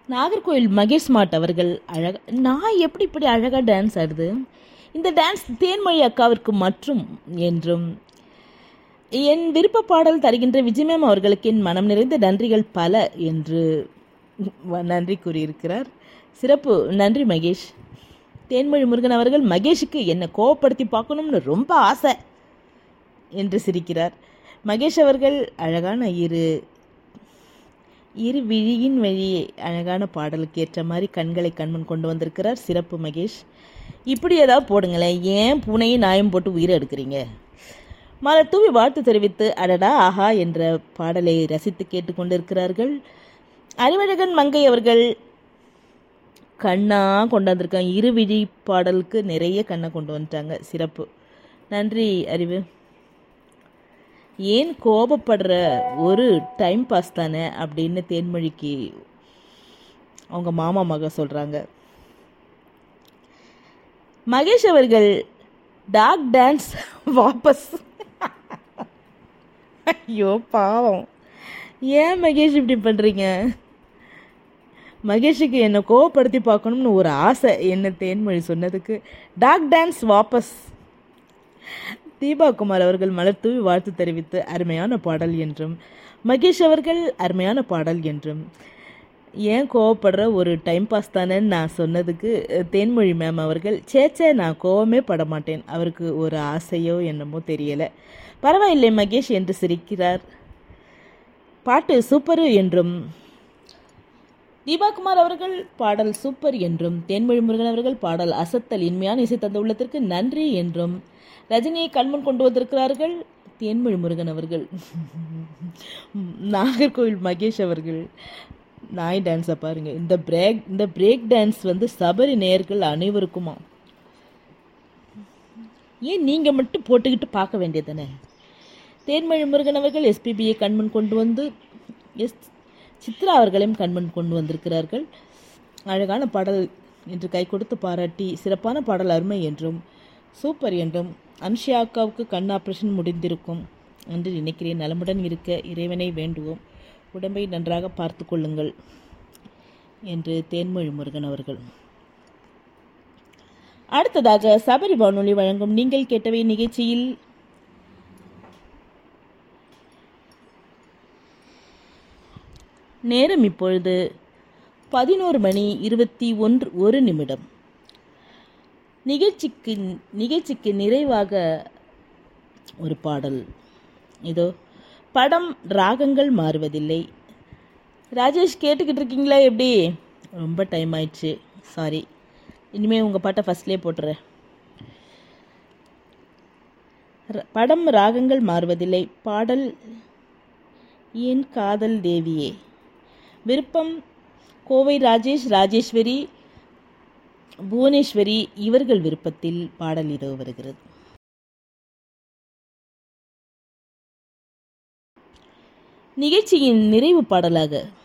Nagercoil Mahesh smart அவர்கள் அழகா நான் எப்படி இப்படி அழகாக டான்ஸ் ஆடுது இந்த டான்ஸ் தேன்மொழி அக்காவிற்கு மற்றும் என்றும் என் விருப்ப பாடல் தருகின்ற விஜய் மேம் அவர்களுக்கு என் மனம் நிறைந்த நன்றிகள் பல என்று வ- நன்றி கூறியிருக்கிறார் சிறப்பு நன்றி மகேஷ் தேன்மொழி முருகன் அவர்கள் மகேஷுக்கு என்னை கோவப்படுத்தி பார்க்கணும்னு ரொம்ப ஆசை என்று சிரிக்கிறார் மகேஷ் அவர்கள் அழகான இரு இரு விழியின் வழியே அழகான பாடலுக்கு ஏற்ற மாதிரி கண்களை கண்முன் கொண்டு வந்திருக்கிறார் சிறப்பு மகேஷ் இப்படி ஏதாவது போடுங்களேன் ஏன் பூனையும் நாயும் போட்டு உயிரை எடுக்கிறீங்க மலர் தூவி வாழ்த்து தெரிவித்து அடடா ஆஹா என்ற பாடலை ரசித்து கேட்டுக்கொண்டிருக்கிறார்கள் அறிவழகன் மங்கை அவர்கள் கண்ணா கொண்டு வந்திருக்காங்க இருவிழி பாடலுக்கு நிறைய கண்ணை கொண்டு வந்துட்டாங்க சிறப்பு நன்றி அறிவு ஏன் கோபப்படுற ஒரு டைம் பாஸ் தானே அப்படின்னு தேன்மொழிக்கு அவங்க மாமா மக சொல்கிறாங்க மகேஷ் அவர்கள் டாக் டான்ஸ் வாபஸ் ஐயோ பாவம் ஏன் மகேஷ் இப்படி பண்ணுறீங்க மகேஷுக்கு என்னை கோவப்படுத்தி பார்க்கணும்னு ஒரு ஆசை என்ன தேன்மொழி சொன்னதுக்கு டாக் டான்ஸ் வாபஸ் தீபா குமார் அவர்கள் மலர் தூவி வாழ்த்து தெரிவித்து அருமையான பாடல் என்றும் மகேஷ் அவர்கள் அருமையான பாடல் என்றும் ஏன் கோவப்படுற ஒரு டைம் பாஸ் தானேன்னு நான் சொன்னதுக்கு அஹ், தேன்மொழி மேம் அவர்கள் சேச்சே நான் கோவமே பட மாட்டேன் அவருக்கு ஒரு ஆசையோ என்னமோ தெரியல பரவாயில்லை மகேஷ் என்று சிரிக்கிறார் பாட்டு சூப்பரு என்றும் தீபாகுமார் அவர்கள் பாடல் சூப்பர் என்றும் தேன்மொழி முருகன் அவர்கள் பாடல் அசத்தல் இனிமையான இசை தந்த உள்ளத்திற்கு நன்றி என்றும் ரஜினியை கண்முன் கொண்டு வந்திருக்கிறார்கள் தேன்மொழி முருகன் அவர்கள் நாகர்கோவில் மகேஷ் அவர்கள் நாய் டான்ஸை பாருங்க இந்த பிரேக் இந்த பிரேக் டான்ஸ் வந்து சபரி நேயர்கள் அனைவருக்குமா ஏன் நீங்கள் மட்டும் போட்டுக்கிட்டு பார்க்க வேண்டியதானே தேன்மொழி முருகன் அவர்கள் எஸ்பிபியை கண்முன் கொண்டு வந்து எஸ் சித்ரா அவர்களையும் கண்முன் கொண்டு வந்திருக்கிறார்கள் அழகான பாடல் என்று கை கொடுத்து பாராட்டி சிறப்பான பாடல் அருமை என்றும் சூப்பர் என்றும் அன்ஷியா அக்காவுக்கு கண் ஆப்ரேஷன் முடிந்திருக்கும் என்று நினைக்கிறேன் நலமுடன் இருக்க இறைவனை வேண்டுவோம் உடம்பை நன்றாக பார்த்து கொள்ளுங்கள் என்று தேன்மொழி முருகன் அவர்கள் அடுத்ததாக சபரி வானொலி வழங்கும் நீங்கள் கேட்டவை நிகழ்ச்சியில் நேரம் இப்பொழுது பதினோரு மணி இருபத்தி ஒன்று ஒரு நிமிடம் நிகழ்ச்சிக்கு நிகழ்ச்சிக்கு நிறைவாக ஒரு பாடல் இதோ படம் ராகங்கள் மாறுவதில்லை ராஜேஷ் கேட்டுக்கிட்டு இருக்கீங்களா எப்படி ரொம்ப டைம் ஆயிடுச்சு சாரி இனிமேல் உங்கள் பாட்டை ஃபஸ்ட்லேயே போட்டுறேன் ர- படம் ராகங்கள் மாறுவதில்லை பாடல் என் காதல் தேவியே விருப்பம் கோவை ராஜேஷ் ராஜேஸ்வரி புவனேஸ்வரி இவர்கள் விருப்பத்தில் பாடல் இதோ வருகிறது நிகழ்ச்சியின் நிறைவு பாடலாக